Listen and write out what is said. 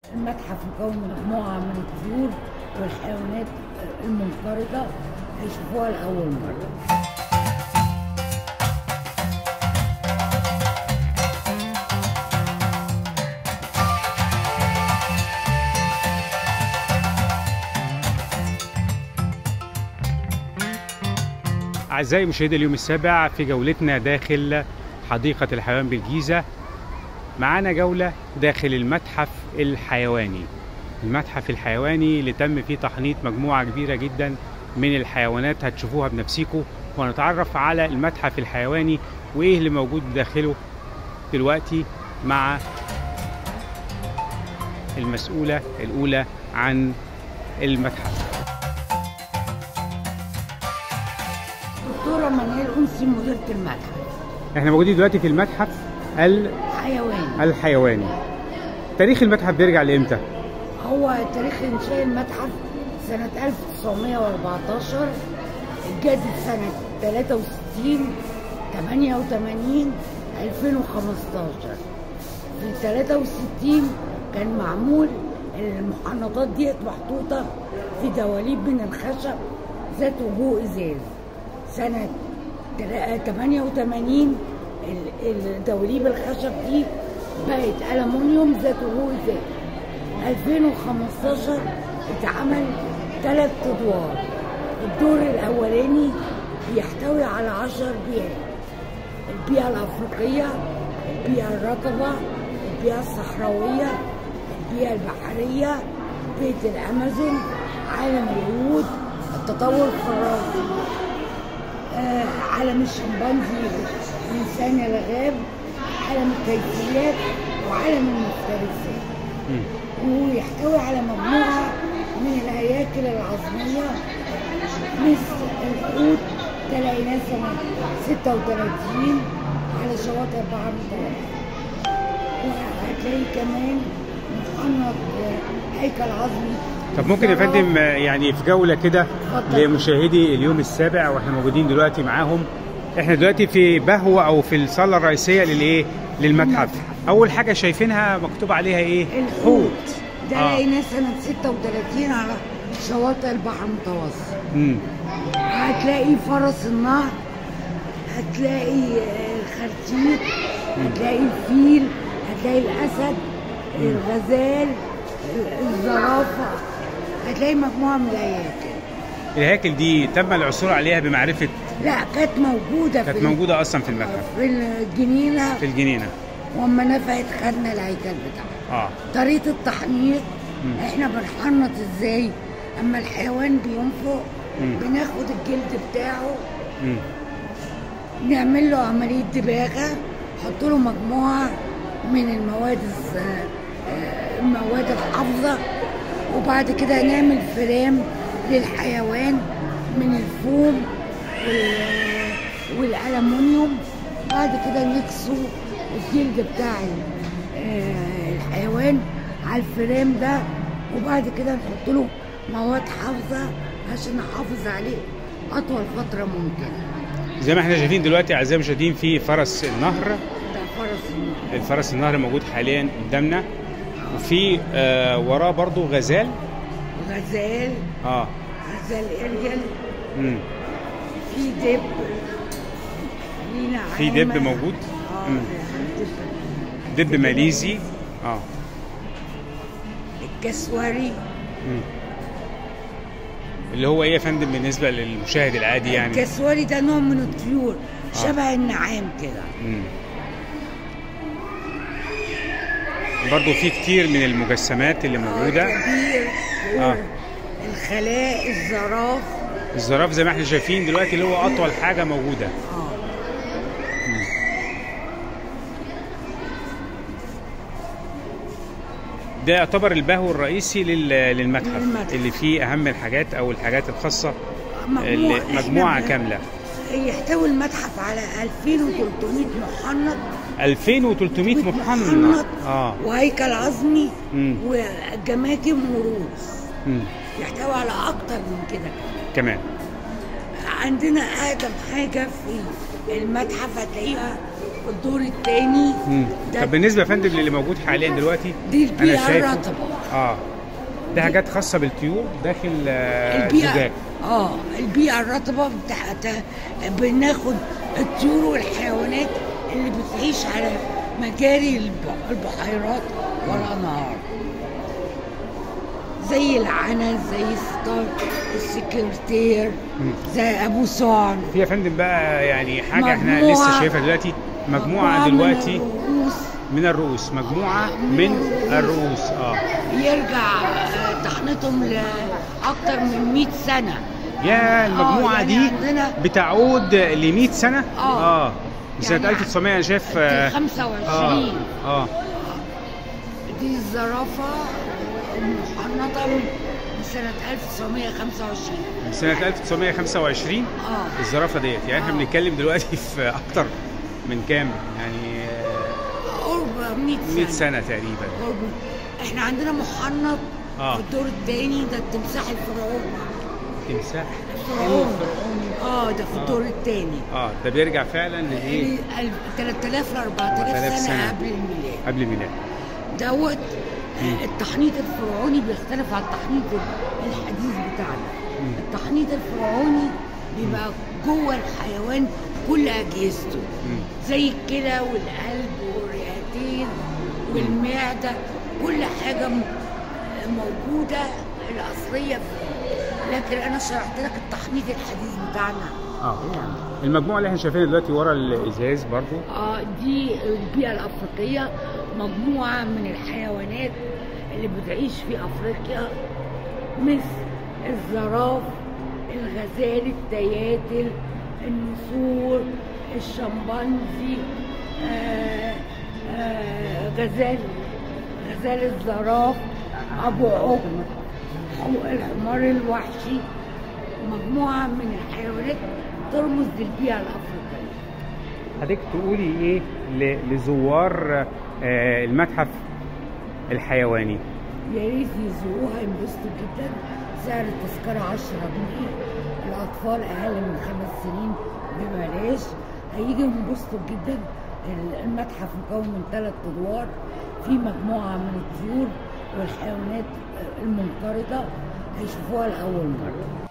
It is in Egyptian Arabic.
المتحف مكون من مجموعة من الطيور والحيوانات المنقرضة هيشوفوها لأول مرة أعزائي مشاهدي اليوم السابع في جولتنا داخل حديقة الحيوان بالجيزة معانا جولة داخل المتحف الحيواني المتحف الحيواني اللي تم فيه تحنيط مجموعة كبيرة جدا من الحيوانات هتشوفوها بنفسكم ونتعرف على المتحف الحيواني وإيه اللي موجود داخله دلوقتي مع المسؤولة الأولى عن المتحف دكتورة منال أنسي مديرة المتحف احنا موجودين دلوقتي في المتحف ال- حيوان الحيواني تاريخ المتحف بيرجع لامتى؟ هو تاريخ إنشاء المتحف سنة 1914 اتجدد سنة 63 88 2015 في 63 كان معمول المحنطات ديت محطوطة في دواليب من الخشب ذات وجوه إزاز سنة تلا- 88 ال- الدواليب الخشب دي بقت ألمونيوم ذات وجوه إزاز 2015 اتعمل ثلاث ادوار الدور الاولاني بيحتوي على 10 بيئات البيئه الافريقيه البيئه الرطبه البيئه الصحراويه البيئه البحريه بيئه الامازون عالم الورود التطور الفرازي آه، عالم الشمبانزي انسان الغاب عالم الكيفيات وعالم المفترسات مم. ويحتوي على مجموعة من الهياكل العظمية مثل الحوت تلاقيناه سنة 36 على شواطئ البحر المتوسط وهتلاقي كمان محنط آه، هيكل عظمي طب ممكن يا زرافة. فندم آه، يعني في جولة كده اتفضل. لمشاهدي اليوم السابع واحنا موجودين دلوقتي معاهم احنا دلوقتي في بهوة او في الصالة الرئيسية للايه؟ للمتحف المتحف. اول حاجة شايفينها مكتوب عليها ايه؟ الحوت ده آه. لقيناه سنة 36 على شواطئ البحر المتوسط مم. هتلاقي فرس النهر هتلاقي آه، الخرتيت هتلاقي الفيل هتلاقي الاسد الغزال ال- الزرافه هتلاقي مجموعه من الهياكل الهياكل دي تم العثور عليها بمعرفة لا كانت موجوده كانت في ال- موجودة اصلا في المتحف في الجنينه في الجنينة واما نفعت خدنا الهيكل بتاعها اه طريقه التحنيط مم. احنا بنحنط ازاي اما الحيوان بينفق مم. بناخد الجلد بتاعه مم. نعمل له عملية دباغة نحط له مجموعة من المواد الس- آه، المواد الحافظة وبعد كده نعمل فرام للحيوان من الفوم وال- والألمنيوم بعد كده نكسو الجلد بتاع ال- آه، الحيوان على الفرام ده وبعد كده نحط له مواد حافظة عشان نحافظ عليه أطول فترة ممكنة زي ما احنا شايفين دلوقتي اعزائي المشاهدين في فرس النهر ده فرس النهر الفرس النهر موجود حاليا قدامنا وفي آه وراه برضو غزال غزال اه غزال ارجل مم. في دب لينا في عامة. دب موجود اه مم. دب. دب ماليزي اه الكسوري مم. اللي هو ايه يا فندم بالنسبه للمشاهد العادي يعني الكسوري ده نوع من الطيور آه. شبه النعام كده مم. برضو في كتير من المجسمات اللي موجوده الكبير آه. الخلاء الزراف الزراف زي ما احنا شايفين دلوقتي اللي هو اطول حاجه موجوده اه ده يعتبر البهو الرئيسي لل- للمتحف للمتحف. اللي فيه اهم الحاجات او الحاجات الخاصه مجموعة اللي- إحنا مجموعه بن- كامله يحتوي المتحف على 2300 محنط 2300 محنط محنط اه وهيكل عظمي مم. وجماجم وروس مم. يحتوي على اكتر من كده كمان عندنا اقدم حاجه في المتحف هتلاقيها في الدور الثاني مم. طب بالنسبه يا فندم للي موجود حاليا دلوقتي دي انا البيئه شايفه الرطبه اه ده حاجات خاصه بالطيور داخل آه، البيئة زجاج اه البيئة الرطبة بتاعتها بناخد الطيور والحيوانات اللي بتعيش على مجاري الب- البحيرات والأنهار زي العنز زي ستار السكرتير زي أبو سعن في يا فندم بقى يعني حاجه احنا مجموعة- لسه شايفها دلوقتي مجموعه من دلوقتي الرؤوس من الرؤوس مجموعه من الرؤوس اه يرجع آه، تحنيطهم لأكتر من 100 سنة يا المجموعه يعني دي عندنا بتعود ل 100 سنه آه. اه سنه يعني 1900 انا شايف اه 25 اه دي الزرافة محنطة من سنة 1925 سنه 1925 اه الزرافه ديت يعني احنا آه. بنتكلم دلوقتي في اكتر من كام يعني آه، قرب 100 سنة 100 سنه تقريبا قرب احنا عندنا محنط آه. في الدور الثاني ده التمساح الفرعوني تمساح الفرعوني اه ده في آه. الدور الثاني اه ده بيرجع فعلا لايه 3000 ل 4000 4000 سنة. سنة قبل الميلاد قبل الميلاد دوت آه، التحنيط الفرعوني بيختلف عن التحنيط الحديث بتاعنا مم. التحنيط الفرعوني بيبقى جوه الحيوان كل اجهزته مم. زي الكلى والقلب والرئتين والمعده كل حاجه م- موجوده الاصليه فيه لكن انا شرحت لك التحنيط الحديث بتاعنا اه المجموعه اللي احنا شايفينها دلوقتي ورا الازاز برضو اه دي البيئة الأفريقية مجموعة من الحيوانات اللي بتعيش في أفريقيا مثل الزراف الغزال التياتل النسور الشمبانزي آه آه غزال غزال الزراف أبو عقب الحمار الوحشي مجموعة من الحيوانات ترمز للبيئة الأفريقية حضرتك تقولي ايه ل- لزوار آه، المتحف الحيواني يا ريت يزوروها ينبسطوا جدا سعر التذكرة 10 جنيه الأطفال أقل من خمس سنين ببلاش هيجوا ينبسطوا جدا ال- المتحف مكون من ثلاث أدوار في مجموعة من الطيور والحيوانات المنقرضة هيشوفوها لأول مرة